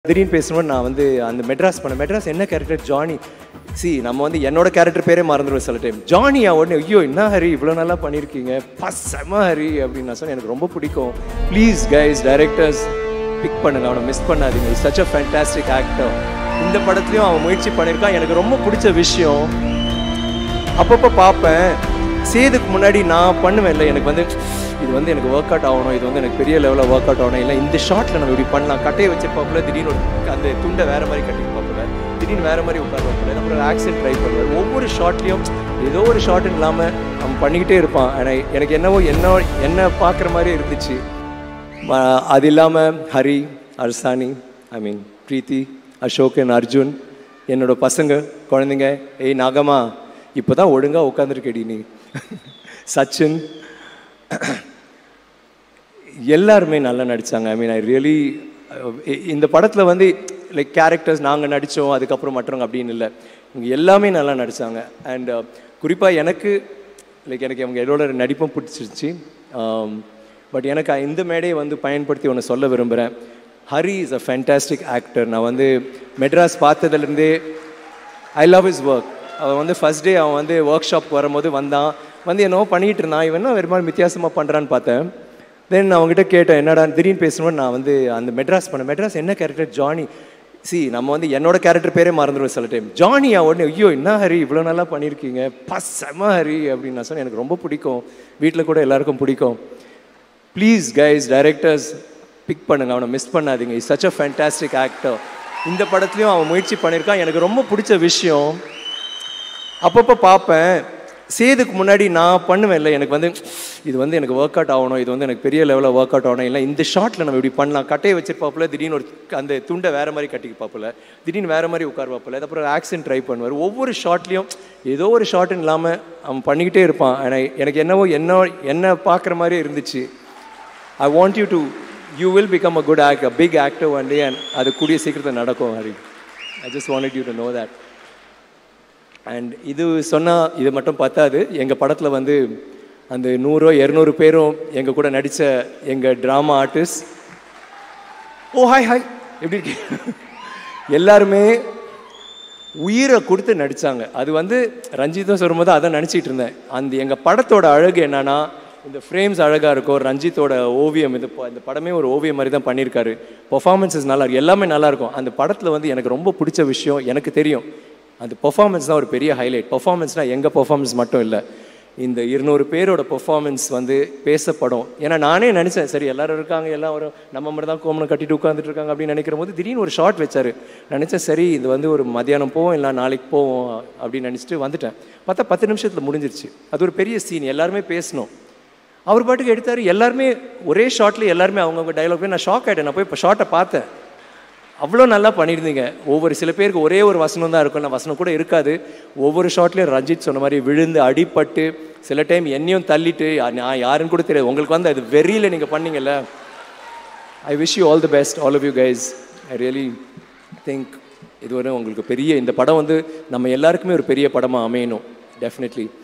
திடீர்னு பேசணும்னு நான் வந்து அந்த மெட்ராஸ் பண்ணேன் மெட்ராஸ் என்ன கேரக்டர் ஜானி சி நம்ம வந்து என்னோட கேரக்டர் பேரே மறந்துடுவோம் சில டைம் ஜானியா உடனே ஐயோ என்ன ஹரி இவ்வளோ நல்லா பண்ணியிருக்கீங்க பஸ் செம ஹரி அப்படின்னு நான் சொன்னேன் எனக்கு ரொம்ப பிடிக்கும் ப்ளீஸ் கைஸ் டைரக்டர்ஸ் பிக் பண்ணுங்க அவனை மிஸ் பண்ணாதீங்க சச் அ ஃபேண்டாஸ்டிக் ஆக்டர் இந்த படத்துலையும் அவன் முயற்சி பண்ணியிருக்கான் எனக்கு ரொம்ப பிடிச்ச விஷயம் அப்பப்போ பார்ப்பேன் சேதுக்கு முன்னாடி நான் பண்ணுவேன்ல எனக்கு வந்து இது வந்து எனக்கு ஒர்க் அவுட் ஆகணும் இது வந்து எனக்கு பெரிய லெவலில் ஒர்க் அவுட் ஆகணும் இல்லை இந்த ஷார்ட்டில் நம்ம இப்படி பண்ணலாம் கட்டையை வச்சிருப்பாப்புல திடீர்னு ஒரு அந்த துண்டை வேற மாதிரி கட்டிப்பாப்புல திடீர்னு வேற மாதிரி உட்காருவாப்புல அப்புறம் ஆக்சென்ட் ட்ரை பண்ணுவார் ஒவ்வொரு ஷார்ட்லேயும் ஏதோ ஒரு ஷார்ட் இல்லாமல் அவன் பண்ணிக்கிட்டே இருப்பான் ஆனால் எனக்கு என்னவோ என்ன என்ன பார்க்குற மாதிரி இருந்துச்சு ம- அது இல்லாமல் ஹரி அர்சானி ஐ மீன் பிரீத்தி அசோகன் அர்ஜுன் என்னோட பசங்க குழந்தைங்க ஏய் நாகம்மா இப்போ தான் ஒழுங்காக உட்காந்துருக்கடி நீ சச்சின் எல்லாருமே நல்லா நடித்தாங்க ஐ மீன் ஐ ரியலி இந்த படத்தில் வந்து லைக் கேரக்டர்ஸ் நாங்கள் நடித்தோம் அதுக்கப்புறம் மற்றவங்க அப்படின்னு இல்லை இவங்க எல்லாமே நல்லா நடித்தாங்க அண்ட் குறிப்பாக எனக்கு லைக் எனக்கு அவங்க எல்லோட நடிப்பும் பிடிச்சிருச்சு பட் எனக்கு இந்த மேடையை வந்து பயன்படுத்தி ஒன்று சொல்ல விரும்புகிறேன் Hari is a fantastic actor நான் வந்து மெட்ராஸ் பார்த்ததுலேருந்தே ஐ லவ் இஸ் ஒர்க் அவன் வந்து ஃபர்ஸ்ட் டே அவன் வந்து ஒர்க் ஷாப் வரும்போது வந்தான் வந்து என்னவோ பண்ணிகிட்டு இருந்தான் இவன் என்ன வேறு மாதிரி வித்தியாசமாக பண்ணுறான்னு பார்த்தேன் தென் நான் அவங்ககிட்ட கேட்டேன் என்னடா திடீர்னு பேசணும்னு நான் வந்து அந்த மெட்ராஸ் பண்ணேன் மெட்ராஸ் என்ன கேரக்டர் ஜானி சி நம்ம வந்து என்னோட கேரக்டர் பேரே மறந்துடுவோம் சில டைம் ஜானியா உடனே ஐயோ என்ன ஹரி இவ்வளோ நல்லா பண்ணியிருக்கீங்க பஸ் செம ஹரி அப்படின்னு நான் சொன்னேன் எனக்கு ரொம்ப பிடிக்கும் வீட்டில் கூட எல்லாருக்கும் பிடிக்கும் ப்ளீஸ் கைஸ் டைரக்டர்ஸ் பிக் பண்ணுங்க அவனை மிஸ் பண்ணாதீங்க is such a fantastic actor இந்த படத்துலையும் அவன் முயற்சி பண்ணியிருக்கான் எனக்கு ரொம்ப பிடிச்ச விஷயம் அப்பப்போ பார்ப்பேன் சேதுக்கு முன்னாடி நான் பண்ணுவேன்ல எனக்கு வந்து இது வந்து எனக்கு ஒர்க் அவுட் ஆகணும் இது வந்து எனக்கு பெரிய லெவலில் ஒர்க் அவுட் ஆகணும் இல்லை இந்த ஷார்ட்டில் நம்ம இப்படி பண்ணலாம் கட்டையை வச்சிருப்பாப்புல திடீர்னு ஒரு அந்த துண்டை வேற மாதிரி கட்டிப்பாப்புல திடீர்னு வேற மாதிரி உட்காருவாப்புல அப்புறம் ஆக்சென்ட் ட்ரை பண்ணுவார் ஒவ்வொரு ஷார்ட்லேயும் ஏதோ ஒரு ஷார்ட்னு இல்லாமல் அவன் பண்ணிக்கிட்டே இருப்பான் ஆனால் எனக்கு என்னவோ என்ன என்ன பார்க்குற மாதிரி இருந்துச்சு I want you to you will become a good act a big actor one day and அது கூடிய சீக்கிரத்தில் நடக்கும் Hari I just wanted you to know that and இது சொன்னால் இது மட்டும் பத்தாது எங்கள் படத்தில் வந்து அந்த நூறோ இரநூறு பேரும் எங்கள் கூட நடித்த எங்கள் drama artist oh hi hi எப்படி இருக்கீங்க எல்லாருமே உயிரை கொடுத்து நடித்தாங்க அது வந்து ரஞ்சித்தும் சொல்லும்போது அதான் நினச்சிட்டு இருந்தேன் அந்த எங்கள் படத்தோட அழகு என்னன்னா இந்த ஃப்ரேம்ஸ் அழகாக இருக்கும் ரஞ்சித்தோட ஓவியம் இது ப- இந்த படமே ஒரு ஓவியம் மாதிரி தான் பண்ணியிருக்காரு பெர்ஃபார்மன்ஸஸ் நல்லா இருக்கு எல்லாமே நல்லா இருக்கும் அந்த படத்தில் வந்து எனக்கு ரொம்ப பிடிச்ச விஷயம் எனக்கு தெரியும் அந்த பெர்ஃபார்மன்ஸ் தான் ஒரு பெரிய ஹைலைட் பெர்ஃபார்மன்ஸ்னால் எங்கள் பெர்ஃபார்மன்ஸ் மட்டும் இல்லை இந்த இருநூறு பேரோட பெர்ஃபார்மன்ஸ் வந்து பேசப்படும் ஏன்னா நானே நினச்சேன் சரி எல்லாரும் இருக்காங்க எல்லாம் ஒரு நம்ம மட்டும் தான் கோமனம் கட்டிட்டு உட்காந்துட்டு இருக்காங்க அப்படின்னு நினைக்கிற போது திடீர்னு ஒரு ஷார்ட் வச்சாரு நினச்சேன் சரி இது வந்து ஒரு மத்தியானம் போவோம் இல்லை நாளைக்கு போவோம் அப்படின்னு நினச்சிட்டு வந்துட்டேன் பார்த்தா பத்து நிமிஷத்தில் முடிஞ்சிருச்சு அது ஒரு பெரிய சீன் எல்லாருமே பேசணும் அவர் பாட்டுக்கு எடுத்தார் எல்லாருமே ஒரே ஷார்ட்ல எல்லாருமே அவங்கவுங்க டைலாக் போய் நான் ஷாக் ஆகிட்டேன் நான் போய் இப்போ ஷார்ட்டை பார்த்தேன் அவ்வளோ நல்லா பண்ணியிருந்தீங்க ஒவ்வொரு சில பேருக்கு ஒரே ஒரு வசனம் தான் இருக்கும் நான் வசனம் கூட இருக்காது ஒவ்வொரு ஷாட்லேயும் ரஞ்சித் சொன்ன மாதிரி விழுந்து அடிபட்டு சில டைம் என்னையும் தள்ளிட்டு யா- நான் யாருன்னு கூட தெரியாது உங்களுக்கு வந்து அது வெறியில் நீங்கள் பண்ணீங்கல்ல I wish you all the best all of you guys I really think இது ஒரு உங்களுக்கு பெரிய இந்த படம் வந்து நம்ம எல்லாருக்குமே ஒரு பெரிய படமாக அமையணும் டெஃபினெட்லி